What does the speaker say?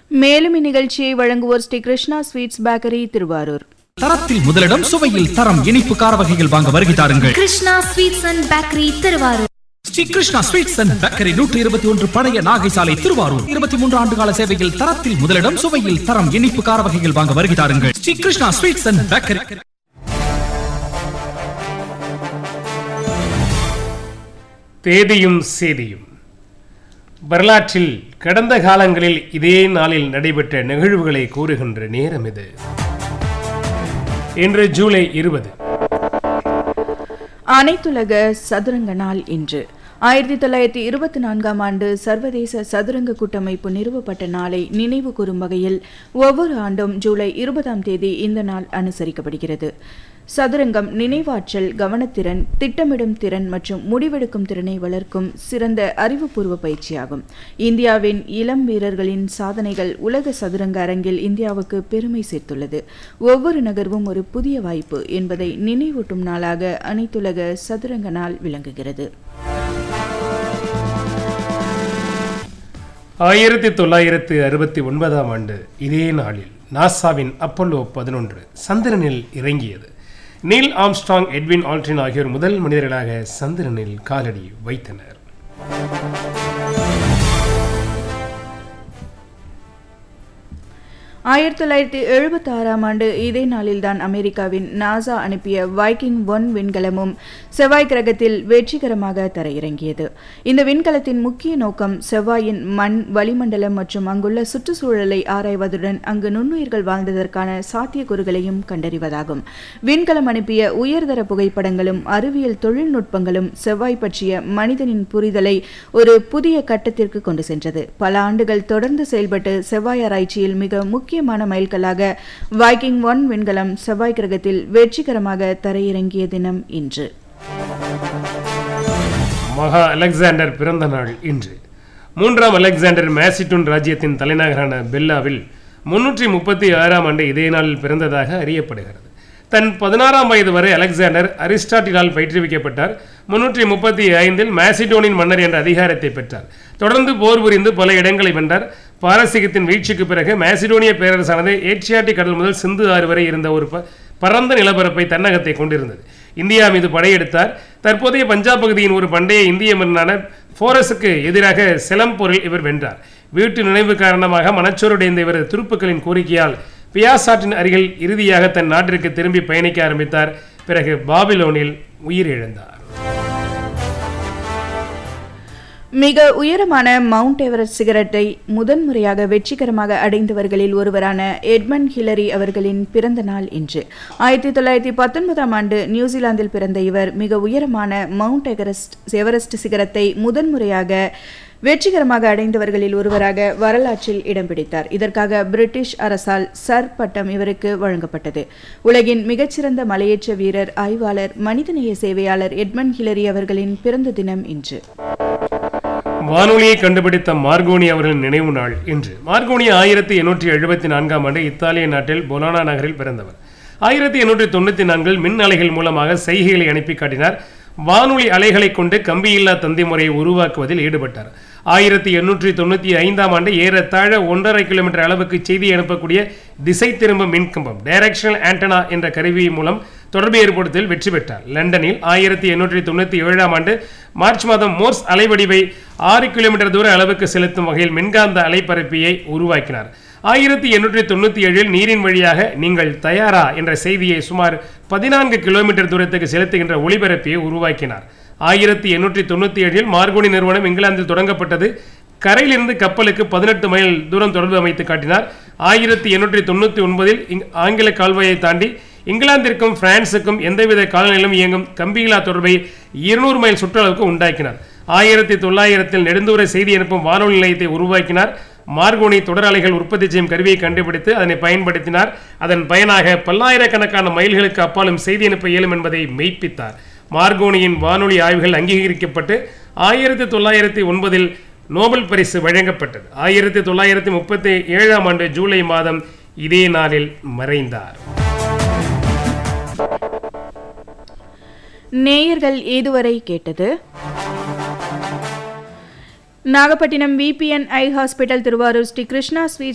மேலும் இந்நிகழ்ச்சியை வழங்குவோர் ஸ்ரீ கிருஷ்ணா ஸ்வீட்ஸ் பேக்கரி திருவாரூர் தரத்தில் முதலிடம் சுவையில் தரம் இனிப்பு கார வகைகள் வாங்க வருகை தாருங்கள் Krishna sweets and bakery Thiruvarur Sri Krishna sweets and bakery நூற்றி இருபத்தி ஒன்று பழைய நாகை சாலை திருவாரூர் இருபத்தி மூன்று ஆண்டு கால சேவையில் தரத்தில் முதலிடம் சுவையில் தரம் இனிப்பு கார வகைகள் வாங்க வருகை தாருங்கள் Sri Krishna sweets and bakery தேதியும் சேதியும் வரலாற்றில் கடந்த காலங்களில் இதே நாளில் நடைபெற்ற நிகழ்வுகளை கூறுகின்ற நேரம் இது இன்று ஜூலை இருபது அனைத்துலக சதுரங்க நாள் இன்று ஆயிரத்தி தொள்ளாயிரத்தி இருபத்தி நான்காம் ஆண்டு சர்வதேச சதுரங்க கூட்டமைப்பு நிறுவப்பட்ட நாளை நினைவு கூறும் வகையில் ஒவ்வொரு ஆண்டும் ஜூலை இருபதாம் தேதி இந்த நாள் அனுசரிக்கப்படுகிறது சதுரங்கம் நினைவாற்றல் கவனத்திறன் திட்டமிடும் திறன் மற்றும் முடிவெடுக்கும் திறனை வளர்க்கும் சிறந்த அறிவுபூர்வ பயிற்சியாகும் இந்தியாவின் இளம் வீரர்களின் சாதனைகள் உலக சதுரங்க அரங்கில் இந்தியாவுக்கு பெருமை சேர்த்துள்ளது ஒவ்வொரு நகர்வும் ஒரு புதிய வாய்ப்பு என்பதை நினைவூட்டும் நாளாக அனைத்துலக சதுரங்க நாள் விளங்குகிறது ஆயிரத்தி தொள்ளாயிரத்து அறுபத்தி ஒன்பதாம் ஆண்டு இதே நாளில் நாசாவின் அப்பல்லோ பதினொன்று சந்திரனில் இறங்கியது நீல் ஆம்ஸ்ட்ராங் எட்வின் ஆல்ட்ரின் ஆகியோர் முதல் மனிதர்களாக சந்திரனில் காலடி வைத்தனர் ஆயிரத்தி தொள்ளாயிரத்தி எழுபத்தி ஆறாம் ஆண்டு இதே நாளில்தான் அமெரிக்காவின் நாசா அனுப்பிய வைக்கிங் ஒன் விண்கலமும் செவ்வாய் கிரகத்தில் வெற்றிகரமாக தரையிறங்கியது இந்த விண்கலத்தின் முக்கிய நோக்கம் செவ்வாயின் மண் வளிமண்டலம் மற்றும் அங்குள்ள சுற்றுச்சூழலை ஆராய்வதுடன் அங்கு நுண்ணுயிர்கள் வாழ்ந்ததற்கான சாத்தியக்கூறுகளையும் கண்டறிவதாகும் விண்கலம் அனுப்பிய உயர்தர புகைப்படங்களும் அறிவியல் தொழில்நுட்பங்களும் செவ்வாய் பற்றிய மனிதனின் புரிதலை ஒரு புதிய கட்டத்திற்கு கொண்டு சென்றது பல ஆண்டுகள் தொடர்ந்து செயல்பட்டு செவ்வாய் ஆராய்ச்சியில் மிக முக்கியமான மைல்கல்லாக வைக்கிங் ஒன் விண்கலம் செவ்வாய் கிரகத்தில் வெற்றிகரமாக தரையிறங்கிய தினம் இன்று மகா அலெக்சாண்டர் பிறந்த நாள் இன்று மூன்றாம் அலெக்சாண்டர் மேசிட்டூன் ராஜ்யத்தின் தலைநகரான பெல்லாவில் முன்னூற்றி முப்பத்தி ஆறாம் ஆண்டு இதே நாளில் பிறந்ததாக அறியப்படுகிறது தன் பதினாறாம் வயது வரை அலெக்சாண்டர் அரிஸ்டாட்டிலால் பயிற்றுவிக்கப்பட்டார் முன்னூற்றி முப்பத்தி ஐந்தில் மேசிடோனின் மன்னர் என்ற அதிகாரத்தை பெற்றார் தொடர்ந்து போர் புரிந்து பல இடங்களை வென்றார் பாரசீகத்தின் வீழ்ச்சிக்கு பிறகு மேசிடோனிய பேரரசானது ஏட்சியாட்டிக் கடல் முதல் சிந்து ஆறு வரை இருந்த ஒரு ப- பரந்த நிலப்பரப்பை தன்னகத்தை கொண்டிருந்தது இந்தியா மீது படையெடுத்தார் தற்போதைய பஞ்சாப் பகுதியின் ஒரு பண்டைய இந்திய மன்னனான போரஸுக்கு எதிராக செலம் போரில் இவர் வென்றார் வீட்டு நினைவு காரணமாக மனச்சோருடைந்த இவரது துருப்புக்களின் கோரிக்கையால் பியாசாற்றின் அருகில் இறுதியாக தன் நாட்டிற்கு திரும்பி பயணிக்க ஆரம்பித்தார் பிறகு பாபிலோனில் உயிரிழந்தார் மிக உயரமான மவுண்ட் எவரெஸ்ட் சிகரத்தை முதன்முறையாக வெற்றிகரமாக அடைந்தவர்களில் ஒருவரான எட்மண்ட் ஹிலரி அவர்களின் பிறந்த நாள் இன்று ஆயிரத்தி தொள்ளாயிரத்தி பத்தொன்பதாம் ஆண்டு நியூசிலாந்தில் பிறந்த இவர் மிக உயரமான மவுண்ட் எவரெஸ்ட் எவரெஸ்ட் சிகரத்தை முதன்முறையாக வெற்றிகரமாக அடைந்தவர்களில் ஒருவராக வரலாற்றில் இடம் பிடித்தார் இதற்காக பிரிட்டிஷ் அரசால் சர் பட்டம் இவருக்கு வழங்கப்பட்டது உலகின் மிகச்சிறந்த மலையேற்ற வீரர் ஆய்வாளர் மனிதநேய சேவையாளர் எட்மண்ட் ஹிலரி அவர்களின் பிறந்த தினம் இன்று வானொலியை கண்டுபிடித்த மார்கோனி அவர்களின் நினைவு நாள் இன்று மார்கோனி ஆயிரத்தி எண்ணூற்றி எழுபத்தி நான்காம் ஆண்டு இத்தாலிய நாட்டில் பொலானா நகரில் பிறந்தவர் ஆயிரத்தி எண்ணூற்றி தொண்ணூற்றி நான்கில் மின் அலைகள் மூலமாக செய்கைகளை அனுப்பி காட்டினார் வானொலி அலைகளை கொண்டு கம்பியில்லா தந்தி முறையை உருவாக்குவதில் ஈடுபட்டார் ஆயிரத்தி எண்ணூற்றி தொண்ணூற்றி ஐந்தாம் ஆண்டு ஏறத்தாழ ஒன்றரை கிலோமீட்டர் அளவுக்கு செய்தி அனுப்பக்கூடிய திசை திரும்ப மின்கம்பம் டைரக்ஷனல் ஆண்டனா என்ற கருவி மூலம் தொடர்பு ஏற்படுத்துவதில் வெற்றி பெற்றார் லண்டனில் ஆயிரத்தி எண்ணூற்றி தொண்ணூற்றி ஏழாம் ஆண்டு மார்ச் மாதம் மோர்ஸ் அலைவடிவை ஆறு கிலோமீட்டர் தூர அளவுக்கு செலுத்தும் வகையில் மின்காந்த அலைப்பரப்பியை உருவாக்கினார் ஆயிரத்தி எண்ணூற்றி தொண்ணூற்றி ஏழில் நீரின் வழியாக நீங்கள் தயாரா என்ற செய்தியை சுமார் பதினான்கு கிலோமீட்டர் தூரத்துக்கு செலுத்துகின்ற ஒளிபரப்பியை உருவாக்கினார் ஆயிரத்தி எண்ணூற்றி தொண்ணூற்றி ஏழில் மார்கோனி நிறுவனம் இங்கிலாந்தில் தொடங்கப்பட்டது கரையிலிருந்து கப்பலுக்கு பதினெட்டு மைல் தூரம் தொடர்பு அமைத்து காட்டினார் ஆயிரத்தி எண்ணூற்றி தொண்ணூற்றி ஒன்பதில் இங்- ஆங்கில கால்வாயை தாண்டி இங்கிலாந்திற்கும் பிரான்சுக்கும் எந்தவித காலநிலையிலும் இயங்கும் கம்பியில்லா தொடர்பை இருநூறு மைல் சுற்றளவுக்கு உண்டாக்கினார் ஆயிரத்தி தொள்ளாயிரத்தில் நெடுந்தூர செய்தி அனுப்பும் வானொலி நிலையத்தை உருவாக்கினார் மார்கோனி தொடர் அலைகள் உற்பத்தி செய்யும் கருவியை கண்டுபிடித்து அதனை பயன்படுத்தினார் அதன் பயனாக பல்லாயிரக்கணக்கான மைல்களுக்கு அப்பாலும் செய்தி அனுப்ப இயலும் என்பதை மெய்ப்பித்தார் மார்கோனியின் வானொலி ஆய்வுகள் அங்கீகரிக்கப்பட்டு ஆயிரத்தி தொள்ளாயிரத்தி ஒன்பதில் நோபல் பரிசு வழங்கப்பட்டது ஆயிரத்தி தொள்ளாயிரத்தி முப்பத்தி ஏழாம் ஆண்டு ஜூலை மாதம் இதே நாளில் மறைந்தார் நேயர்கள் இதுவரை கேட்டது Nagapattinam V P N eye hospital Thiruvarur Sri Krishna sweet